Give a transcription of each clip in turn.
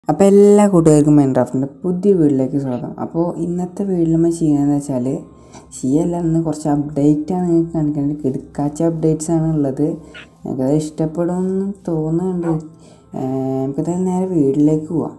അപ്പോൾ എല്ലാ കൂട്ടുകാർക്കും മൈൻക്രാഫ്റ്റിൻ്റെ പുതിയ വീട്ടിലേക്ക് സ്വാഗതം അപ്പോൾ ഇന്നത്തെ വീട്ടിൽ നമ്മൾ ചെയ്യുന്നതെന്ന് വെച്ചാൽ ചെയ്യല്ല ഇന്ന് കുറച്ച് അപ്ഡേറ്റ് ആണ് നിങ്ങൾക്ക് കാണിക്കുന്നത് കിടക്കാച്ച അപ്ഡേറ്റ്സ് ആണ് ഉള്ളത് നമുക്കത് ഇഷ്ടപ്പെടുമെന്ന് തോന്നുന്നുണ്ട് നമുക്കത് നേരെ വീട്ടിലേക്ക് പോവാം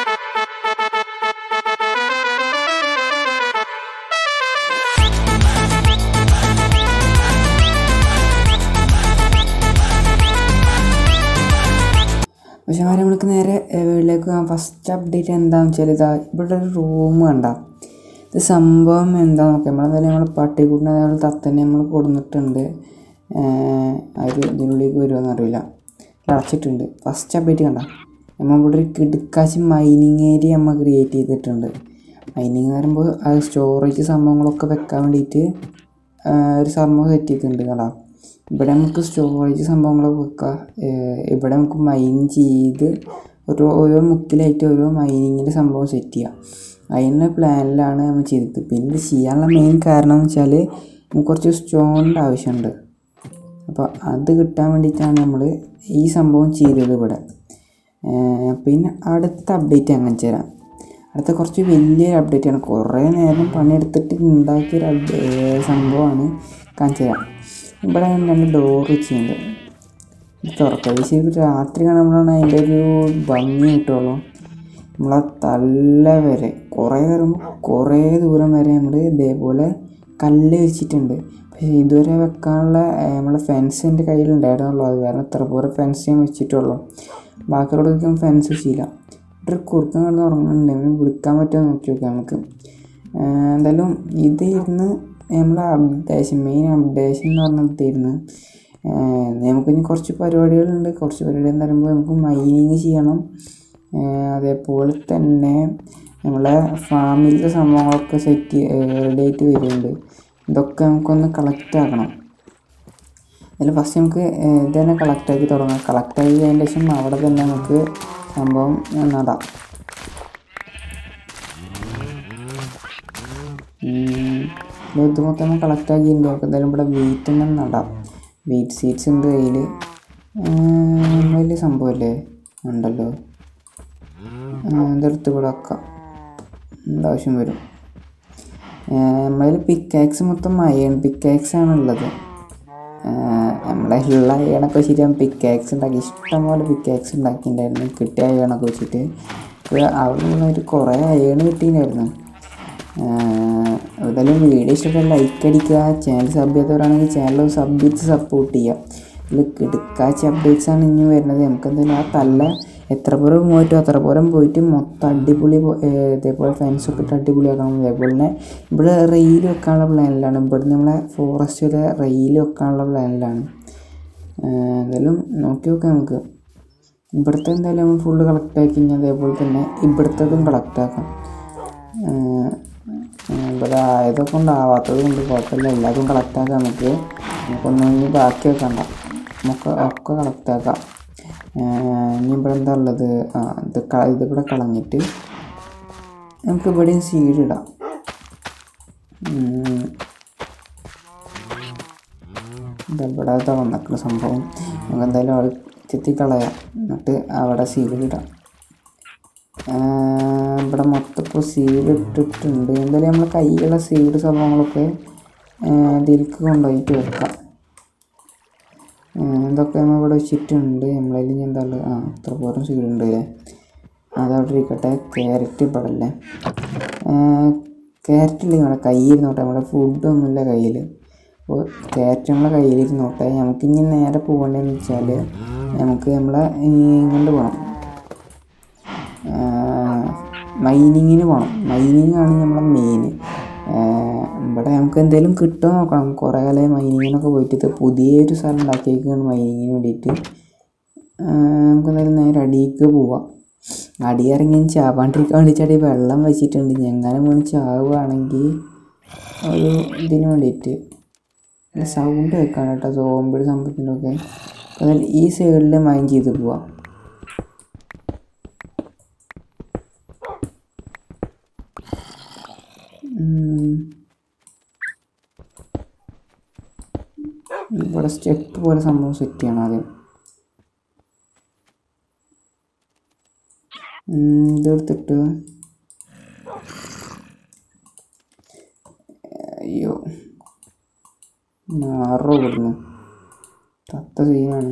പക്ഷെ അവരെ നമ്മൾക്ക് നേരെ ഏ, വീട്ടിലേക്ക് പോകാം ഫസ്റ്റ് അപ്ഡേറ്റ് എന്താണെന്ന് വെച്ചാൽ ഇതാ ഇവിടെ ഒരു റൂം കണ്ട ഇത് സംഭവം എന്താ നോക്കാം നമ്മളെന്തായാലും നമ്മൾ പട്ടിക്കൂട്ടിനെ നമ്മൾ തത്തന്നെ നമ്മൾ കൊടുന്നിട്ടുണ്ട് അവർ ഇതിനുള്ളിലേക്ക് വരുമോയെന്ന് അറിയില്ല അടച്ചിട്ടുണ്ട് ഫസ്റ്റ് അപ്ഡേറ്റ് കണ്ട നമ്മൾ ഇവിടെ ഒരു കിടുക്കാശി മൈനിങ് ഏരിയ നമ്മൾ ക്രിയേറ്റ് ചെയ്തിട്ടുണ്ട് മൈനിങ് എന്ന് പറയുമ്പോൾ അത് സ്റ്റോറേജ് സംഭവങ്ങളൊക്കെ വെക്കാൻ വേണ്ടിയിട്ട് ആ, ഒരു സംഭവം സെറ്റ് ചെയ്തിട്ടുണ്ട് കടാ ഇവിടെ നമുക്ക് സ്റ്റോറേജ് സംഭവങ്ങളൊക്കെ വെക്കാം ഏഹ് ഇവിടെ നമുക്ക് മൈൻ ചെയ്ത് ഓരോ ഓരോ മുക്കിലായിട്ട് ഓരോ മൈനിങ്ങിൻ്റെ സംഭവം സെറ്റ് ചെയ്യാം അതിൻ്റെ പ്ലാനിലാണ് നമ്മൾ ചെയ്തത് പിന്നെ ഇത് ചെയ്യാനുള്ള മെയിൻ കാരണം എന്ന് വെച്ചാൽ നമുക്ക് കുറച്ച് സ്റ്റോണിൻ്റെ ആവശ്യമുണ്ട് അപ്പോൾ അത് കിട്ടാൻ വേണ്ടിയിട്ടാണ് നമ്മൾ ഈ സംഭവം ചെയ്തത് ഇവിടെ ഏഹ് പിന്നെ അടുത്ത അപ്ഡേറ്റ് അങ്ങനെ തരാം അടുത്ത കുറച്ച് വലിയൊരു അപ്ഡേറ്റ് ആണ് കുറേ നേരം പണിയെടുത്തിട്ട് ഉണ്ടാക്കിയൊരു update- ഏഹ് സംഭവമാണ് കാണിച്ചു തരാം ഇവിടെ രണ്ട് ഡോർ വെച്ചിട്ടുണ്ട് ഇത് തുറക്കാം ശരി രാത്രി കാണുമ്പോഴാണ് അതിൻ്റെ ഒരു ഭംഗി കിട്ടുള്ളൂ നമ്മളെ തല വരെ കുറേ വരുമ്പോൾ കുറേ ദൂരം വരെ നമ്മൾ ഇതേപോലെ കല്ല് വെച്ചിട്ടുണ്ട് പക്ഷേ ഇതുവരെ വെക്കാനുള്ള ഏഹ്, നമ്മളെ ഫെൻസ് എൻ്റെ കയ്യിലുണ്ടായിരുന്നുള്ളൂ അത് കാരണം ഇത്ര പോലെ ഫെൻസ് ഞാൻ വെച്ചിട്ടുള്ളൂ ബാക്കിയുള്ളവർക്കും ഫെൻസ് വെച്ചില്ല ഇവിടെ ഒരു കുറുക്കം കിടന്ന് ഉറങ്ങുന്നുണ്ട് ഇവനെ വിളിക്കാൻ പറ്റുമോ എന്ന് നോക്കി നോക്കാം നമുക്ക് ഏഹ്, എന്തായാലും ഇത് ഇരുന്ന് നമ്മളെ അപ്ഡേഷൻ മെയിൻ അപ്ഡേഷൻ എന്ന് പറഞ്ഞിട്ടായിരുന്നു നമുക്ക് ഇനി കുറച്ച് പരിപാടികളുണ്ട് കുറച്ച് പരിപാടി എന്ന് പറയുമ്പോൾ നമുക്ക് മൈനിങ് ചെയ്യണം ഏഹ് അതേപോലെ തന്നെ നമ്മളെ ഫാമിലത്തെ സംഭവങ്ങളൊക്കെ സെറ്റ് റെഡി ആയിട്ട് വരുന്നുണ്ട് ഇതൊക്കെ നമുക്കൊന്ന് കളക്റ്റ് ആക്കണം അതിൽ ഫസ്റ്റ് നമുക്ക് ഏഹ് ഇത് തന്നെ കളക്ട് ആക്കി തുടങ്ങാം കളക്ട് ആക്കി കഴിഞ്ഞ ശേഷം അവിടെ തന്നെ നമുക്ക് സംഭവം നടാം ഉം, ഇത് മൊത്തം കളക്ട് ആക്കിയിട്ടുണ്ട് നമുക്ക് എന്തായാലും ഇവിടെ വെയിറ്റ് തന്നെ നടാം വെയിറ്റ് സീറ്റ്സ് ഉണ്ട് കയ്യിൽ വലിയ സംഭവമല്ലേ ഉണ്ടല്ലോ ഇതെടുത്ത് ഇവിടെ വെക്കാം എന്താ ആവശ്യം വരും നമ്മളതിൽ പിക്കാക്സ് മൊത്തം അയൺ പിക്കാക്സ് ആണ് ഉള്ളത് നമ്മളെ ഉള്ള അയണൊക്കെ വെച്ചിട്ട് പിക്കാക്സ് ഉണ്ടാക്കി ഇഷ്ടംപോലെ പിക്കാക്സ് ഉണ്ടാക്കിയിട്ടുണ്ടായിരുന്നു കിട്ടിയ അയണൊക്കെ വെച്ചിട്ട് ഇപ്പോൾ അവിടെ നിന്ന് ഒരു കുറേ അയൺ കിട്ടിയിട്ടുണ്ടായിരുന്നു ഏതായാലും വീഡിയോ ഇഷ്ടപ്പെട്ട ലൈക്ക് അടിക്കുക ചാനൽ സബ് ചെയ്യാത്തവരാണെങ്കിൽ ചാനൽ സബ് ചെയ്ത് സപ്പോർട്ട് ചെയ്യുക ഇതിൽ കിടക്കാച്ച അപ്ഡേറ്റ്സ് ആണ് ഇനി വരുന്നത് നമുക്ക് എന്തായാലും ആ തല്ല എത്ര പുറം പോയിട്ടോ അത്ര പുറം പോയിട്ട് മൊത്തം അടിപൊളി പോ- ഏർ ഇതേപോലെ ഫെൻസ് ഒക്കെ ഇട്ട് അടിപൊളിയാക്കണം അതേപോലെ തന്നെ ഇവിടെ റെയിൽ വെക്കാനുള്ള പ്ലാനിലാണ് ഇവിടെ നമ്മളെ ഫോറസ്റ്റ് വരെ റെയിൽ വെക്കാനുള്ള പ്ലാനിലാണ് ഏർ എന്തായാലും നോക്കി നോക്കാം നമുക്ക് ഇവിടുത്തെ എന്തായാലും നമ്മൾ ഫുള്ള് കളക്ട് ആക്കി കഴിഞ്ഞാൽ അതേപോലെ തന്നെ ഇവിടുത്തതും കളക്ട് ആക്കാം ഏർ ഇവിടെ ആയതൊക്കെ കൊണ്ട് ആവാത്തത് കൊണ്ട് കുഴപ്പമില്ല എല്ലാതും കളക്ട് ആക്കാം നമുക്ക് നമുക്കൊന്നും ഇനി ബാക്കി വെക്കണ്ട നമുക്ക് ഒക്കെ കളക്ട് ആക്കാം ഏർ ഇനി ഇവിടെ എന്താ ഉള്ളത് ആ ഇത് ക- ഇത് ഇവിടെ കളഞ്ഞിട്ട് നമുക്ക് ഇവിടെയും സീഡ് ഇടാം ഉം. ഇതാ ഇവിടെ അതാ വന്നിട്ടുള്ള സംഭവം നമുക്ക് എന്തായാലും അവിടെ ചെത്തി കളയാം എന്നിട്ട് അവിടെ സീഡ് ഇടാം ആഹ് ഇവിടെ മൊത്തം ഇപ്പോൾ സീഡ് ഇട്ടിട്ടുണ്ട് എന്തായാലും നമ്മൾ കയ്യിലുള്ള സീഡ് സംഭവങ്ങളൊക്കെ ആഹ് ഇതിലേക്ക് കൊണ്ടുപോയിട്ട് വെക്കാം ആഹ് ഇതൊക്കെ നമ്മൾ ഇവിടെ വെച്ചിട്ടുണ്ട് നമ്മളതിൽ ഇനി എന്താ ഉള്ളത് ആ ഇത്ര പോരം സീഡ് ഉണ്ട് അല്ലേ അതവിടെ ഇരിക്കട്ടെ ക്യാരറ്റ് ഇവിടെ അല്ലേ ക്യാരറ്റ് ഇല്ലെങ്കിൽ നമ്മുടെ കയ്യിരുന്നോട്ടെ നമ്മുടെ ഫുഡൊന്നുമില്ല കയ്യിൽ അപ്പോൾ ക്യാരറ്റ് നമ്മളെ കയ്യിലിരുന്നോട്ടെ നമുക്ക് ഇനി നേരെ പോകേണ്ടതെന്ന് വെച്ചാൽ നമുക്ക് നമ്മളെ ഇങ്ങോട്ട് പോകണം മൈനിങ്ങിന് പോകണം മൈനിങ് ആണ് നമ്മളെ മെയിൻ ഇവിടെ നമുക്ക് എന്തെങ്കിലും കിട്ടുമോ നോക്കണം കുറേ കാലമായി മൈനിങ്ങിനൊക്കെ പോയിട്ട് ഇത് പുതിയൊരു സ്ഥലം ഉണ്ടാക്കിയേക്കാണ് മൈനിങ്ങിന് വേണ്ടിയിട്ട് ആഹ് നമുക്ക് എന്തായാലും നേരെ അടിയിലേക്ക് പോവാം അടി ഇറങ്ങി ചാവാണ്ടിരിക്കാൻ വേണ്ടി ചാടി വെള്ളം വെച്ചിട്ടുണ്ട് ഞങ്ങനെ വീണ് ചാവുകയാണെങ്കിൽ ഒരു ഇതിന് വേണ്ടിയിട്ട് സൗണ്ട് വെക്കാണ് കേട്ടോ സോമ്പിയുടെ സംഭവത്തിനൊക്കെ അതിൽ ഈ സൈഡിൽ മൈൻ ചെയ്ത് പോവാം ഉം. ഇവിടെ സ്റ്റെപ്പ് പോലെ സംഭവം സെറ്റ് ചെയ്യണം ആദ്യം ഉം, ഇതെടുത്തിട്ട് അയ്യോ മാറോ ഇവിടുന്ന് തത്ത സീനാണ്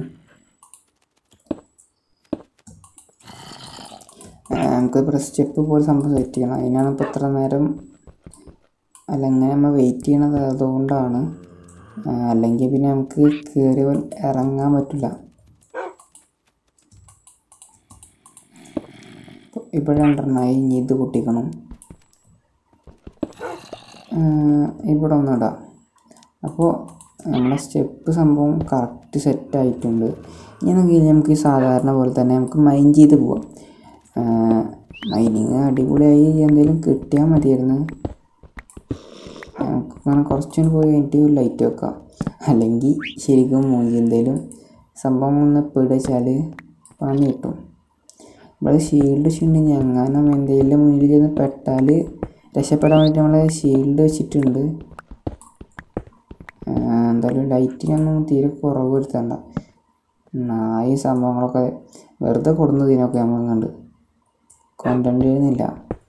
ആ, നമുക്ക് ഇപ്പോൾ സ്റ്റെപ്പ് പോലെ സംഭവം സെറ്റ് ചെയ്യണം അതിനാണ് ഇപ്പോൾ ഇത്ര നേരം അല്ല ഇങ്ങനെ നമ്മൾ വെയിറ്റ് ചെയ്യണത് അതുകൊണ്ടാണ് ആ, അല്ലെങ്കിൽ പിന്നെ നമുക്ക് കയറി ഇറങ്ങാൻ പറ്റില്ല ഇവിടെ രണ്ടെണ്ണമായി ഇനി ഇത് പൊട്ടിക്കണം ആ, ഇവിടെ ഒന്ന് ഇടാം അപ്പോൾ നമ്മളെ സ്റ്റെപ്പ് സംഭവം കറക്റ്റ് സെറ്റ് ആയിട്ടുണ്ട് ഇനി നമുക്ക് നമുക്ക് ഈ സാധാരണ പോലെ തന്നെ നമുക്ക് മൈൻ ചെയ്ത് പോവാം മൈനിങ് അടിപൊളിയായി എന്തെങ്കിലും കിട്ടിയാൽ മതിയായിരുന്നു നമുക്ക് അങ്ങനെ കുറച്ചുകൂടി പോയി കഴിഞ്ഞിട്ട് ലൈറ്റ് വെക്കാം അല്ലെങ്കിൽ ശരിക്കും മൂഞ്ചി എന്തെങ്കിലും സംഭവം ഒന്ന് പിടിച്ചാൽ പണി കിട്ടും ഇവിടെ ഷീൽഡ് വെച്ചിട്ടുണ്ടെങ്കിൽ എങ്ങാനും എന്തെങ്കിലും മുന്നിൽ ചെന്ന് പെട്ടാൽ രക്ഷപ്പെടാൻ വേണ്ടി നമ്മളെ ഷീൽഡ് വെച്ചിട്ടുണ്ട് ആ, എന്തായാലും ലൈറ്റിനൊന്നും തീരെ കുറവ് വരുത്തണ്ട നായി സംഭവങ്ങളൊക്കെ വെറുതെ കൊടുന്നതിനൊക്കെ നമ്മൾ കണ്ട് കോണ്ടന്റ് ചെയ്യുന്നില്ല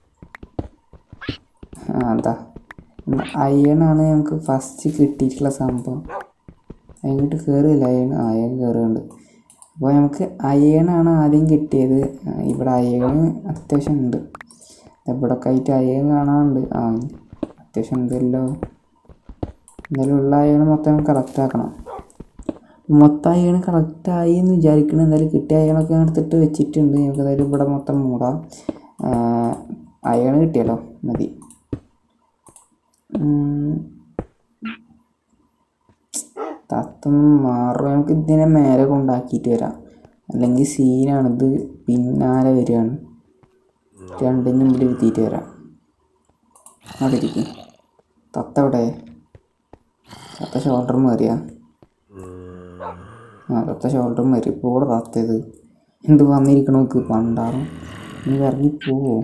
ആ അതാ അയണാണ് നമുക്ക് ഫസ്റ്റ് കിട്ടിയിട്ടുള്ള സംഭവം അങ്ങോട്ട് കയറിയില്ല അയൺ അയൺ കയറുന്നുണ്ട് അപ്പോൾ നമുക്ക് അയണാണ് ആദ്യം കിട്ടിയത് ആ, ഇവിടെ അയൺ അത്യാവശ്യം ഉണ്ട് ഇവിടെ ഒക്കെ ആയിട്ട് അയൺ കാണാനുണ്ട് ആ അത്യാവശ്യം ഉണ്ടല്ലോ എന്തായാലും ഉള്ള അയൺ മൊത്തം കളക്ട് ആക്കണം മൊത്തം അയൺ കളക്ട് ആയി എന്ന് വിചാരിക്കണം എന്തായാലും കിട്ടിയ അയണൊക്കെ എടുത്തിട്ട് വെച്ചിട്ടുണ്ട് നമുക്ക് എന്തായാലും ഇവിടെ മൊത്തം മൂടാം അയൺ കിട്ടിയല്ലോ മതി ഉം. തത്തൊന്നും മാറും നമുക്ക് ഇതിനെ മേലെ കൊണ്ടാക്കിയിട്ട് വരാം അല്ലെങ്കിൽ സീനാണ് ഇത് പിന്നാലെ വരികയാണ് രണ്ടിനും ഇവിടെ ഇരുത്തിയിട്ട് വരാം അവിടെ ഇരിക്കും തത്ത എവിടെ തത്ത ഷോൾഡർ മാറിയാ ആ തത്ത ഷോൾഡർ മാറി ഇപ്പോൾ ഇവിടെ തത്തത് എന്ത് വന്നിരിക്കണ നോക്ക് പണ്ടാറും നീ ഇറങ്ങി പോവോ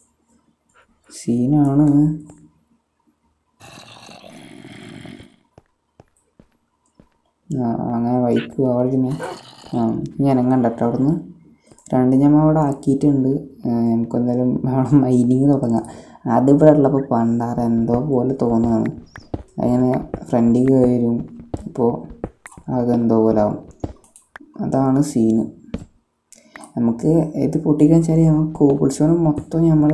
സീനാണ് ആ അങ്ങനെ വൈക്ക് അവിടെ ആ ഞാൻ കണ്ടട്ടോ അവിടുന്ന് രണ്ട് ഞമ്മ അവിടെ ആക്കിയിട്ടുണ്ട് ആ, നമുക്ക് എന്തായാലും അവിടെ മൈനിങ് തുടങ്ങാം അത് ഇവിടെ ഉള്ളപ്പോൾ പണ്ടാറ എന്തോ പോലെ തോന്നുകയാണ് അങ്ങനെ ഫ്രണ്ടിൽ വരും ഇപ്പോൾ ആകെ എന്തോ പോലെ ആവും അതാണ് സീന് നമുക്ക് ഇത് പൊട്ടിക്കാൻ വെച്ചാൽ നമുക്ക് കോബിൾ സ്റ്റോൺ മൊത്തം നമ്മൾ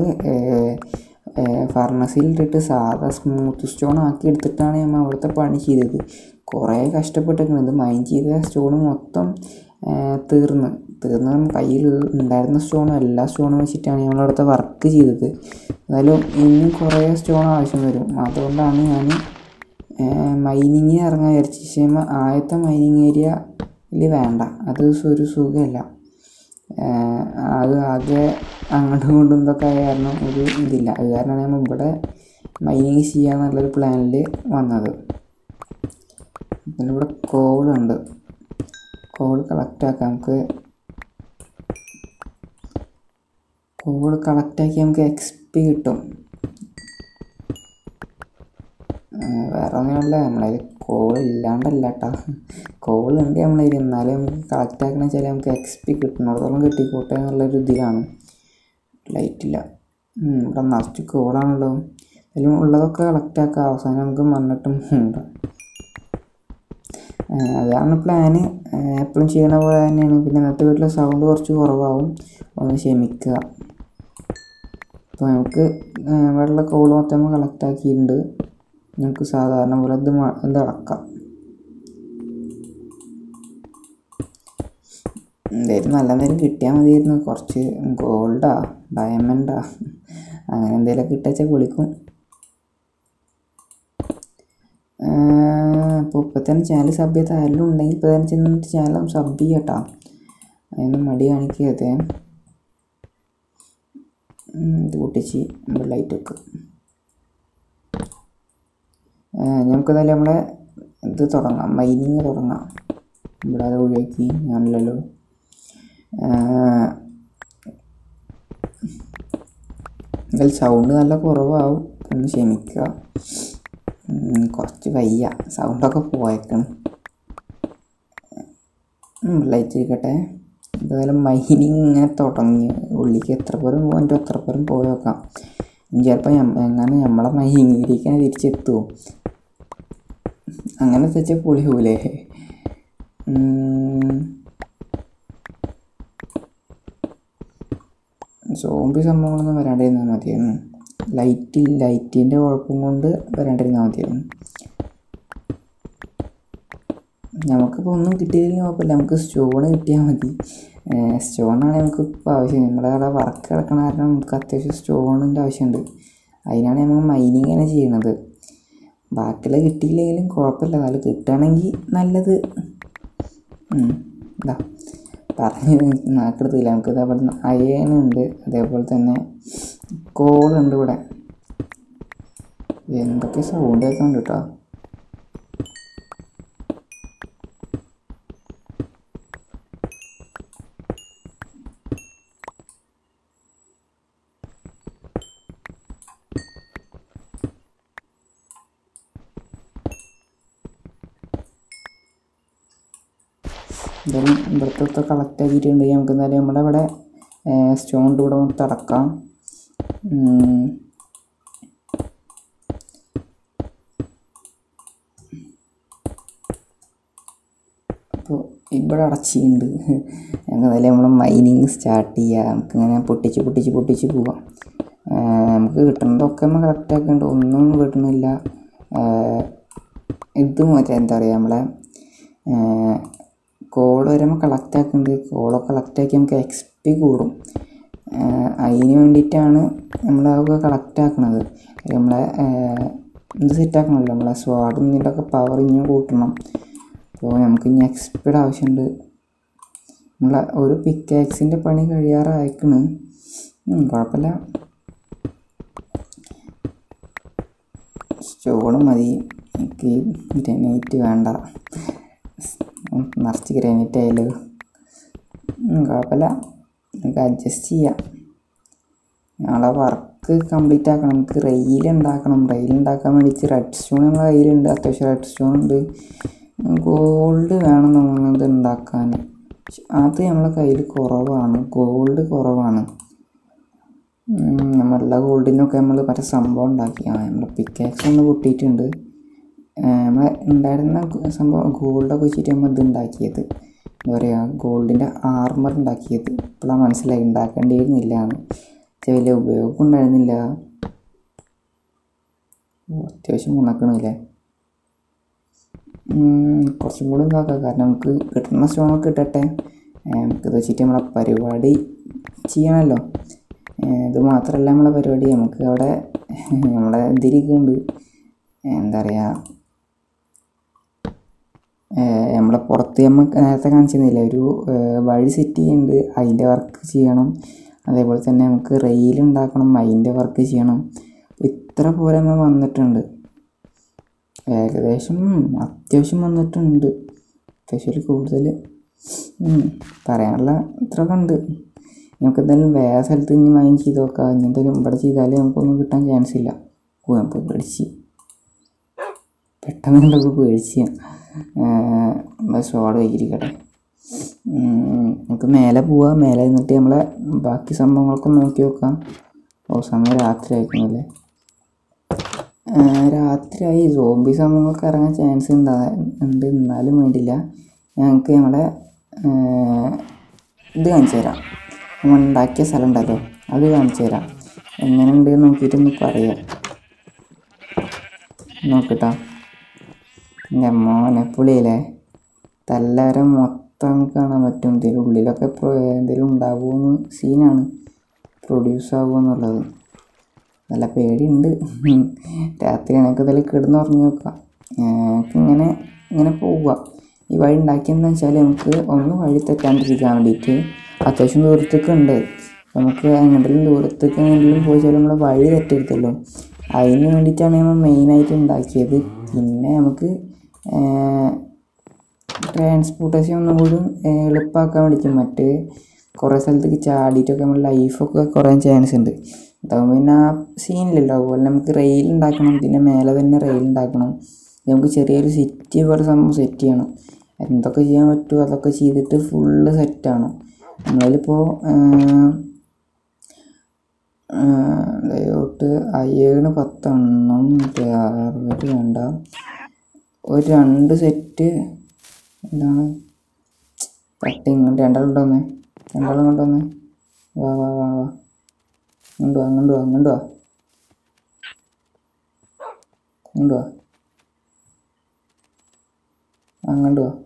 ഫർണസിൽ ഇട്ടിട്ട് സാധാ സ്മൂത്ത് സ്റ്റോൺ ആക്കി എടുത്തിട്ടാണ് നമ്മൾ അവിടുത്തെ പണി ചെയ്തത് കുറേ കഷ്ടപ്പെട്ടിരിക്കണം ഇത് മൈൻ ചെയ്ത സ്റ്റോൺ മൊത്തം ഏ, തീർന്ന് തീർന്ന് കയ്യിൽ ഉണ്ടായിരുന്ന സ്റ്റോണും എല്ലാ സ്റ്റോണും വെച്ചിട്ടാണ് നമ്മൾ അവിടുത്തെ വർക്ക് ചെയ്തത് എന്നാലും ഇനിയും കുറേ സ്റ്റോൺ ആവശ്യം വരും അതുകൊണ്ടാണ് ഞാൻ മൈനിങ് ഇറങ്ങാൻ വിചാരിച്ചു പക്ഷേ ആദ്യത്തെ മൈനിങ് ഏരിയയിൽ വേണ്ട അത് ഒരു സുഖമല്ല ഏഹ് അത് ആകെ അങ്ങോട്ടും ഇങ്ങോട്ടും ഇതൊക്കെ ആയ കാരണം ഒരു ഇതില്ല അത് കാരണമാണ് നമ്മൾ ഇവിടെ മൈനിങ് ചെയ്യാന്നുള്ളൊരു പ്ലാനിൽ വന്നത് പിന്നെ ഇവിടെ കോളുണ്ട് കോൾ കളക്ട് ആക്കാം നമുക്ക് കോൾ കളക്ട് ആക്കി നമുക്ക് എക്സ് പി കിട്ടും ഏഹ് വേറെ ഒന്നുമല്ല നമ്മളതിൽ കോൾ ഇല്ലാണ്ടല്ല കേട്ടോ കോൾ ഉണ്ട് നമ്മളതിൽ എന്നാലും നമുക്ക് കളക്ട് ആക്കണ വെച്ചാൽ നമുക്ക് എക്സ് പി കിട്ടുന്നിടത്തോളം കിട്ടിക്കോട്ടെ എന്നുള്ളൊരു ഇതിലാണ് ലൈറ്റില്ല ഉം, ഇവിടെ നിറച്ച് കോളാണല്ലോ അതിലും ഉള്ളതൊക്കെ കളക്ട് ആക്കുക അവസാനം നമുക്ക് മണ്ണിട്ടും ഉണ്ട് അതാണ് പ്ലാന് എപ്പോഴും ചെയ്യണ പോലെ തന്നെയാണ് പിന്നെ ഇന്നത്തെ വീട്ടിലെ സൗണ്ട് കുറച്ച് കുറവാകും ഒന്ന് ക്ഷമിക്കുക അപ്പോൾ നമുക്ക് ഏഹ് വെള്ള കോൾ മൊത്തം കളക്ട് ആക്കിയിട്ടുണ്ട് നമുക്ക് സാധാരണ പോലെ ഇത് മ- ഇത് അടക്കാം എന്തായാലും നല്ല എന്തെങ്കിലും കിട്ടിയാൽ മതിയായിരുന്നു കുറച്ച് ഗോൾഡാ ഡയമണ്ടാ അങ്ങനെ എന്തെങ്കിലുമൊക്കെ കിട്ടാച്ചാൽ വിളിക്കും അപ്പോൾ ഇപ്പോൾ തന്നെ ചാനൽ സബ് ചെയ്ത ആരെങ്കിലും ഉണ്ടെങ്കിൽ ഇപ്പോൾ തന്നെ ചെന്നിട്ട് ചാനൽ സബ് ചെയ്യട്ടോ അതിന് മടി കാണിക്കരുത് ഉം, ഇത് പൊട്ടിച്ച് നമ്മൾ ലൈറ്റ് വെക്കും നമുക്ക് എന്തായാലും നമ്മളെ ഇത് തുടങ്ങാം മൈനിങ് തുടങ്ങാം ഇവിടെ അത് ഒഴിവാക്കി ഞാനില്ലല്ലോ എന്തായാലും സൗണ്ട് നല്ല കുറവാകും ഒന്ന് ക്ഷമിക്കുക ഉം, കുറച്ച് വയ്യ സൗണ്ടൊക്കെ പോയേക്കണം ലൈറ്റ് ഇരിക്കട്ടെ എന്തായാലും മൈനിങ് ഇങ്ങനെ തുടങ്ങി ഉള്ളിക്ക് എത്ര പേരും പോകാൻ എത്ര പേരും പോയി നോക്കാം ഇനി ചിലപ്പോൾ എങ്ങനെ നമ്മളെ മൈനിങ്ങിലേക്ക് തന്നെ തിരിച്ചെത്തുമോ അങ്ങനെ വെച്ചാൽ പൊളിയൂലേ സോംബി സംഭവങ്ങളൊന്നും വരാണ്ടിരുന്നാൽ മതിയായിരുന്നു ലൈറ്റ് ലൈറ്റിൻ്റെ കുഴപ്പം കൊണ്ട് വരാണ്ടിരുന്നാൽ മതിയായിരുന്നു നമുക്കിപ്പോൾ ഒന്നും കിട്ടിയില്ലെങ്കിൽ കുഴപ്പമില്ല നമുക്ക് സ്റ്റോണ് കിട്ടിയാൽ മതി സ്റ്റോണാണ് നമുക്ക് ഇപ്പോൾ ആവശ്യം നമ്മുടെ അവിടെ വർക്ക് കിടക്കണ കാരണം നമുക്ക് അത്യാവശ്യം സ്റ്റോണിൻ്റെ ആവശ്യമുണ്ട് അതിനാണ് നമ്മൾ മൈനിങ് തന്നെ ചെയ്യണത് ബാക്കിയുള്ള കിട്ടിയില്ലെങ്കിലും കുഴപ്പമില്ല എന്നാലും കിട്ടുകയാണെങ്കിൽ നല്ലത് എന്താ പറഞ്ഞ് നാക്കെടുത്തില്ല നമുക്ക് ഇതേപോലെ അയനുണ്ട് അതേപോലെ തന്നെ കോളുണ്ട് ഇവിടെ എന്തൊക്കെ സൗണ്ട് കേൾക്കുന്നുണ്ട് കേട്ടോ എന്തായാലും ഇവിടുത്തെ കളക്ട് ആക്കിയിട്ടുണ്ടെങ്കിൽ നമുക്ക് എന്തായാലും നമ്മുടെ ഇവിടെ സ്റ്റോണിൻ്റെ കൂടെ മൊത്തം അടക്കാം അപ്പോൾ ഇവിടെ അടച്ചിട്ടുണ്ട് ഞങ്ങൾക്ക് എന്തായാലും നമ്മൾ മൈനിങ് സ്റ്റാർട്ട് ചെയ്യുക നമുക്കിങ്ങനെ പൊട്ടിച്ച് പൊട്ടിച്ച് പൊട്ടിച്ച് പോവാം നമുക്ക് കിട്ടുന്നതൊക്കെ നമ്മൾ കറക്റ്റ് ആക്കുന്നുണ്ട് ഒന്നും കിട്ടുന്നില്ല ഇത് മറ്റേ എന്താ പറയുക നമ്മളെ കോൾ വരുമ്പോൾ കളക്ട് ആക്കുന്നുണ്ട് കോളൊക്കെ കളക്ട് ആക്കി നമുക്ക് എക്സ് പി കൂടും അതിന് വേണ്ടിയിട്ടാണ് നമ്മളതൊക്കെ കളക്ട് ആക്കണത് നമ്മളെ ഇത് സെറ്റ് ആക്കണമല്ലോ നമ്മളെ സ്വാഡും ഇതിൻ്റെയൊക്കെ പവർ ഇനി കൂട്ടണം അപ്പോൾ നമുക്ക് ഇനി എക്സ്പിയുടെ ആവശ്യമുണ്ട് നമ്മളെ ഒരു പിക്കാക്സിൻ്റെ പണി കഴിയാറായിക്കണ് കുഴപ്പമില്ല സ്റ്റോണ് മതി എനിക്ക് ഗ്രനൈറ്റ് വേണ്ട നിറച്ച് ഗ്രാനൈറ്റ് ആയാലും കുഴപ്പമില്ല നമുക്ക് അഡ്ജസ്റ്റ് ചെയ്യാം ഞങ്ങളെ വർക്ക് കംപ്ലീറ്റ് ആക്കണം നമുക്ക് റെയിൽ ഉണ്ടാക്കണം റെയിൽ ഉണ്ടാക്കാൻ വേണ്ടിയിട്ട് റെഡ് സ്റ്റോൺ നമ്മളെ കയ്യിലുണ്ട് അത്യാവശ്യം റെഡ് സ്റ്റോൺ ഉണ്ട് ഗോൾഡ് വേണം തോന്നുന്നത് ഉണ്ടാക്കാൻ അത് നമ്മളെ കയ്യിൽ കുറവാണ് ഗോൾഡ് കുറവാണ് നമ്മളുടെ ഗോൾഡിനൊക്കെ നമ്മൾ പല സംഭവം ഉണ്ടാക്കി ആ നമ്മളെ പിക്കാക്സ് ഒന്ന് പൊട്ടിയിട്ടുണ്ട് നമ്മളെ ഉണ്ടായിരുന്ന സംഭവം ഗോൾഡൊക്കെ വെച്ചിട്ട് നമ്മൾ ഇത് ഉണ്ടാക്കിയത് എന്താ പറയുക ഗോൾഡിൻ്റെ ആർമർ ഉണ്ടാക്കിയത് ഇപ്പോഴാണ് മനസ്സിലായി ഉണ്ടാക്കേണ്ടിയിരുന്നില്ല എന്ന് വലിയ ഉപയോഗം ഉണ്ടായിരുന്നില്ല അത്യാവശ്യം ഉണക്കണില്ലേ കുറച്ചും കൂടി ഇതാക്കാം കാരണം നമുക്ക് കിട്ടുന്ന സ്റ്റോണൊക്കെ കിട്ടട്ടെ നമുക്കിത് വെച്ചിട്ട് നമ്മളെ പരിപാടി ചെയ്യണമല്ലോ ഇത് മാത്രമല്ല നമ്മളെ പരിപാടി നമുക്ക് അവിടെ നമ്മളെ ഇതിരിക്കുന്നുണ്ട് എന്താ പറയുക നമ്മളെ പുറത്ത് നമുക്ക് നേരത്തെ കാണിച്ചിരുന്നില്ല ഒരു വഴി സെറ്റ് ചെയ്യുന്നുണ്ട് അതിൻ്റെ വർക്ക് ചെയ്യണം അതേപോലെ തന്നെ നമുക്ക് റെയിൽ ഉണ്ടാക്കണം അതിൻ്റെ വർക്ക് ചെയ്യണം ഇത്ര പോലെ നമ്മൾ വന്നിട്ടുണ്ട് ഏകദേശം അത്യാവശ്യം വന്നിട്ടുണ്ട് അത്യാവശ്യം കൂടുതൽ പറയാനുള്ള ഇത്രയൊക്കെ ഉണ്ട് നമുക്ക് എന്തായാലും വേറെ സ്ഥലത്ത് ഇനി മൈൻഡ് ചെയ്ത് നോക്കാം ഇനി എന്തായാലും ഇവിടെ ചെയ്താലേ നമുക്കൊന്നും കിട്ടാൻ ചാൻസ് ഇല്ല ഓ നമുക്ക് പേടിച്ച് പെട്ടെന്ന് കണ്ടപ്പോൾ പേടിച്ച് ഷോർട്ട് വൈകിരിക്കട്ടെ നമുക്ക് മേലെ പോവാം മേലെ നിന്നിട്ട് നമ്മളെ ബാക്കി സംഭവങ്ങളൊക്കെ നോക്കി നോക്കാം ഓ സമയം രാത്രി ആയിരിക്കുമല്ലേ രാത്രിയായി സോംബി സംഭവങ്ങളൊക്കെ ഇറങ്ങാൻ ചാൻസ് ഉണ്ടാ ഉണ്ട് എന്നാലും വേണ്ടില്ല ഞങ്ങൾക്ക് നമ്മളെ ഇത് കാണിച്ചു തരാം നമ്മൾ ഉണ്ടാക്കിയ സ്ഥലം ഉണ്ടല്ലോ അത് കാണിച്ചു തരാം എങ്ങനെ ഉണ്ട് നോക്കിയിട്ടൊന്ന് പറയാം നോക്കട്ടാ എൻ്റെ മോനെ പുളിയില്ലേ തല്ലാരം മൊത്തം നമുക്ക് കാണാൻ പറ്റും ഇതിൻ്റെ ഉള്ളിലൊക്കെ എന്തെങ്കിലും ഉണ്ടാകുമെന്ന് സീനാണ് പ്രൊഡ്യൂസ് ആകുമെന്നുള്ളത് നല്ല പേടിയുണ്ട് രാത്രി എനിക്ക് ഇതിൽ കിടന്നുറങ്ങി നോക്കാം ഞങ്ങൾക്ക് ഇങ്ങനെ ഇങ്ങനെ പോവുക ഈ വഴി ഉണ്ടാക്കിയെന്ന് വെച്ചാൽ നമുക്ക് ഒന്ന് വഴി തെറ്റാണ്ടിരിക്കാൻ വേണ്ടിയിട്ട് അത്യാവശ്യം ദൂരത്തേക്ക് ഉണ്ട് നമുക്ക് എങ്ങോട്ടെങ്കിലും ദൂരത്തേക്ക് എങ്ങോട്ടെങ്കിലും പോയി നമ്മൾ വഴി തെറ്റരുതല്ലോ അതിന് വേണ്ടിയിട്ടാണ് നമ്മൾ മെയിനായിട്ട് ഉണ്ടാക്കിയത് പിന്നെ നമുക്ക് ട്രാൻസ്പോർട്ടേഷൻ ഒന്നും കൂടി എളുപ്പമാക്കാൻ വേണ്ടിയിട്ട് മറ്റ് കുറേ സ്ഥലത്തേക്ക് ചാടിയിട്ടൊക്കെ നമ്മൾ ലൈഫൊക്കെ കുറയാൻ ചാൻസ് ഉണ്ട് അതാകുമ്പോൾ പിന്നെ ആ സീനില്ലല്ലോ അതുപോലെ നമുക്ക് റെയിൽ ഉണ്ടാക്കണം പിന്നെ മേലെ തന്നെ റെയിൽ ഉണ്ടാക്കണം നമുക്ക് ചെറിയൊരു സിറ്റി പോലെ സംഭവം സെറ്റ് ചെയ്യണം എന്തൊക്കെ ചെയ്യാൻ പറ്റുമോ അതൊക്കെ ചെയ്തിട്ട് ഫുള്ള് സെറ്റാണ് നമ്മളതിലിപ്പോൾ ലേഔട്ട് അയ്യേഴിന് പത്തെണ്ണം മറ്റേ അറുപത് വേണ്ട ഒരു രണ്ട് സെറ്റ് എന്താണ് പട്ടി ഇങ്ങോട്ട് രണ്ടാളും കൊണ്ടുവന്നേ രണ്ടാളും കൊണ്ടുവന്നേ വാ വാ വാ വാ ഇങ്ങോട്ട് വാ ഇങ്ങോട്ട് വാ ഇങ്ങോട്ട് വാ ഇങ്ങോട്ട് വാ അങ്ങോട്ട് വാ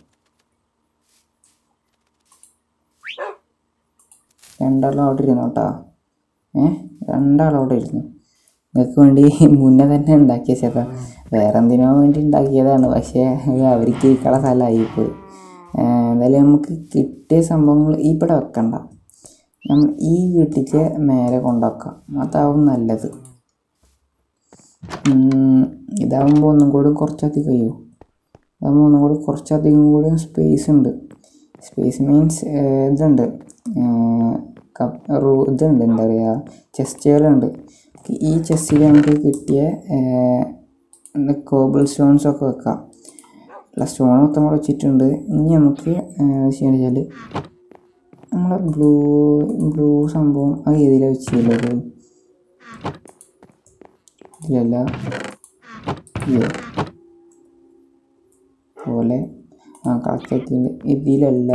രണ്ടാളും അവിടെ ഇരുന്നു കേട്ടോ ഏ രണ്ടാളും അവിടെ ഇരുന്നു നിങ്ങൾക്ക് വേണ്ടി മുന്നേ തന്നെ ഉണ്ടാക്കിയ ചേട്ടാ വേറെ എന്തിനോ വേണ്ടി ഉണ്ടാക്കിയതാണ് പക്ഷേ അത് അവർക്ക് ഇരിക്കാനുള്ള സ്ഥലമായിപ്പോയി എന്തായാലും നമുക്ക് കിട്ടിയ സംഭവങ്ങൾ ഇവിടെ വെക്കണ്ട നമ്മൾ ഈ വീട്ടിലേക്ക് മേലെ കൊണ്ടുവെക്കാം അതാവും നല്ലത് ഉം, ഇതാവുമ്പോൾ ഒന്നും കൂടി കുറച്ചധികം കഴിയും ഇതാകുമ്പോൾ ഒന്നും കൂടി കുറച്ചധികം കൂടി സ്പേസ് ഉണ്ട് സ്പേസ് മീൻസ് ഇതുണ്ട് ഏർ, കപ്പ് റൂ ഇതുണ്ട് എന്താ പറയുക ചെസ്റ്റുകളുണ്ട് ഈ ചെസ്സിൽ നമുക്ക് കിട്ടിയ കോബിൾ സ്റ്റോൺസ് ഒക്കെ വെക്കാം ഉള്ള സ്റ്റോൺ മൊത്തം കൂടെ വെച്ചിട്ടുണ്ട് ഇനി നമുക്ക് വെച്ചാൽ നമ്മളെ ബ്ലൂ ബ്ലൂ സംഭവം അത് ഏതിലാണ് വെച്ചിട്ടുള്ളത് ഇതിലല്ല ഇത് പോലെ ആ കറക്റ്റാക്കിയിട്ടുണ്ട് ഇതിലല്ല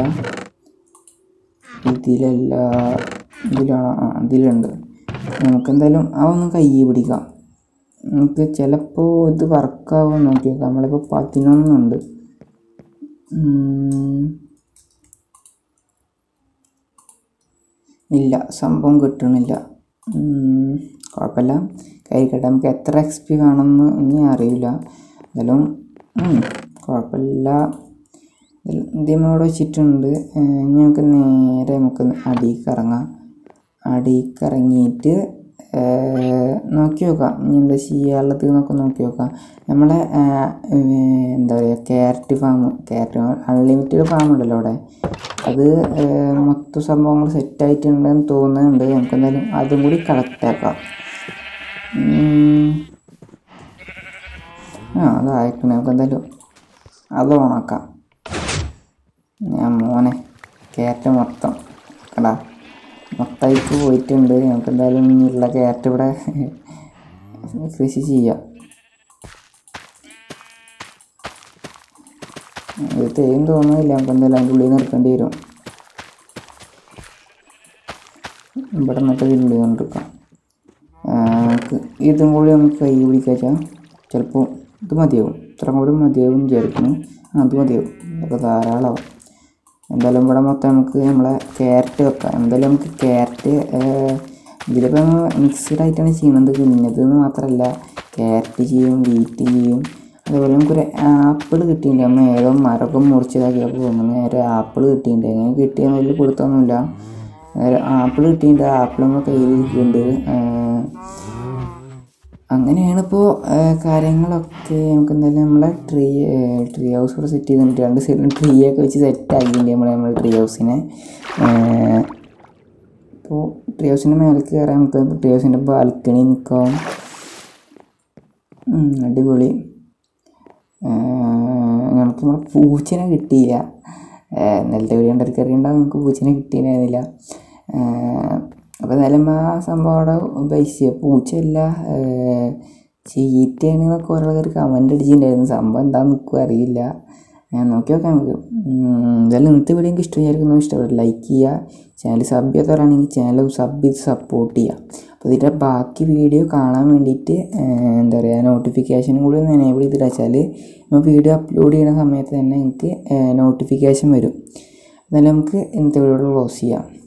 ഇതിലല്ല ഇതിലാണോ ആ ഇതിലുണ്ട് നമുക്ക് എന്തായാലും അതൊന്ന് കൈ പിടിക്കാം നമുക്ക് ചിലപ്പോൾ ഇത് വർക്കാവും നോക്കി നോക്കാം നമ്മളിപ്പോൾ പതിനൊന്നുണ്ട് ഉം. ഇല്ല സംഭവം കിട്ടണില്ല ഉം, കുഴപ്പമില്ല കഴിക്കട്ടെ നമുക്ക് എത്ര എക്സ് പി വേണമെന്ന് ഇനി അറിയില്ല എന്തായാലും ഉം, കുഴപ്പമില്ല ഇതിമോടെ വെച്ചിട്ടുണ്ട് ഏർ, ഇനി നമുക്ക് നേരെ നമുക്ക് അടിയിലേക്ക് ഇറങ്ങാം അടിയിലേക്ക് ഇറങ്ങിയിട്ട് ഏർ, നോക്കി നോക്കാം ഇനി എന്താ ചെയ്യാനുള്ളത് എന്നൊക്കെ നോക്കി നോക്കാം നമ്മളെ ഏർ, ഏർ, എന്താ പറയുക carrot farm carrot unlimited farm ഉണ്ടല്ലോ അവിടെ അത് ഏർ, മൊത്തം സംഭവങ്ങൾ സെറ്റായിട്ടുണ്ടെന്ന് തോന്നുന്നുണ്ട് നമുക്ക് എന്തായാലും അതും കൂടി കളക്ട് ആക്കാം ഉം. ആ അത് അയക്കണേ നമുക്ക് എന്തായാലും അത് ഓണാക്കാം ഞാൻ മോനെ ക്യാരറ്റ് മൊത്തം എടാ മൊത്തമായിട്ട് പോയിട്ടുണ്ട് നമുക്ക് എന്തായാലും ഇനിയുള്ള ക്യാരറ്റ് ഇവിടെ കൃഷി ചെയ്യാം ഇത് തേയും തോന്നുന്നില്ല നമുക്ക് എന്തായാലും അതിൻ്റെ ഉള്ളിൽ നിർത്തേണ്ടി വരും ഇവിടെ നിന്നിട്ട് ഇതിൻ്റെ ഉള്ളിൽ കൊണ്ടിരിക്കാം നമുക്ക് ഇതും കൂടി നമുക്ക് കൈ പിടിക്കാച്ചാൽ ചിലപ്പോൾ ഇത് മതിയാവും ഇത്ര കൂടി മതിയാവും വിചാരിക്കുന്നു ആ അത് മതിയാവും ഇതൊക്കെ ധാരാളമാവും എന്തായാലും ഇവിടെ മൊത്തം നമുക്ക് നമ്മളെ ക്യാരറ്റ് വെക്കാം എന്തായാലും നമുക്ക് ക്യാരറ്റ് ഇതിലിപ്പോൾ മിക്സ്ഡ് ആയിട്ടാണ് ചെയ്യുന്നത് കുഞ്ഞത് എന്ന് മാത്രമല്ല ക്യാരറ്റ് ചെയ്യും വീറ്റ് ചെയ്യും അതേപോലെ നമുക്കൊരു ആപ്പിൾ കിട്ടിയിട്ടുണ്ട് നമ്മൾ ഏതോ മരമൊക്കെ മുറിച്ചതാക്കിയപ്പോൾ തോന്നുന്നു നേരെ ആപ്പിൾ കിട്ടിയിട്ടുണ്ട് എങ്ങനെ കിട്ടിയെന്ന് വലിയ കൊടുത്തൊന്നുമില്ല നേരെ ആപ്പിൾ കിട്ടിയിട്ടുണ്ട് ആപ്പിൾ നമ്മൾ കയ്യിലിരിക്കുന്നുണ്ട് ഏർ, അങ്ങനെയാണ് ഇപ്പോൾ കാര്യങ്ങളൊക്കെ നമുക്ക് എന്തായാലും നമ്മളെ ട്രീ ട്രീ ഹൗസ് ഇവിടെ സെറ്റ് ചെയ്തിട്ടുണ്ട് രണ്ട് സൈഡിലും ട്രീ ഒക്കെ വെച്ച് സെറ്റ് ആക്കിയിട്ടുണ്ട് നമ്മൾ നമ്മുടെ ട്രീ ഹൗസിനെ ഇപ്പോൾ ട്രീ ഹൗസിൻ്റെ മേലെ കയറാൻ നമുക്ക് ട്രീ ഹൗസിൻ്റെ ബാൽക്കണി നിൽക്കാം ഉം, അടിപൊളി ഏർ, നമുക്ക് നമ്മുടെ പൂച്ചനെ കിട്ടിയില്ല ഏർ, ഇന്നലത്തെ വീഡിയോ കണ്ടവർക്ക് അറിയണ്ടാവും നമുക്ക് പൂച്ചനെ കിട്ടിയിരുന്നില്ല അപ്പോൾ എന്തായാലും ആ സംഭവം അവിടെ ബൈസ് പൂച്ചയല്ല ഏർ, ചീത്തയാണ് എന്നൊക്കെ ഓരോ ആൾക്കാർ കമൻ്റ് അടിച്ചിട്ടുണ്ടായിരുന്നു സംഭവം എന്താണെന്ന് നിൽക്കും അറിയില്ല ഞാൻ നോക്കി നോക്കാം നമുക്ക് ഉം, എന്തായാലും ഇന്നത്തെ വീഡിയോ എനിക്ക് ഇഷ്ടമായിരിക്കുന്നു ഇഷ്ടപ്പെട്ടു ലൈക്ക് ചെയ്യുക ചാനൽ സബ് ചെയ്യാത്തവരാണെങ്കിൽ ചാനൽ സബ് ചെയ്ത് സപ്പോർട്ട് ചെയ്യുക അപ്പോൾ ഇതിൻ്റെ ബാക്കി വീഡിയോ കാണാൻ വേണ്ടിയിട്ട് ഏർ, എന്താ പറയുക നോട്ടിഫിക്കേഷനും കൂടി ഒന്ന് എനേബിൾ ചെയ്തിട്ട് വെച്ചാൽ നമ്മൾ വീഡിയോ അപ്ലോഡ് ചെയ്യുന്ന സമയത്ത് തന്നെ എനിക്ക് നോട്ടിഫിക്കേഷൻ വരും എന്നാലും നമുക്ക് ഇന്നത്തെ വീഡിയോ ക്ലോസ് ചെയ്യാം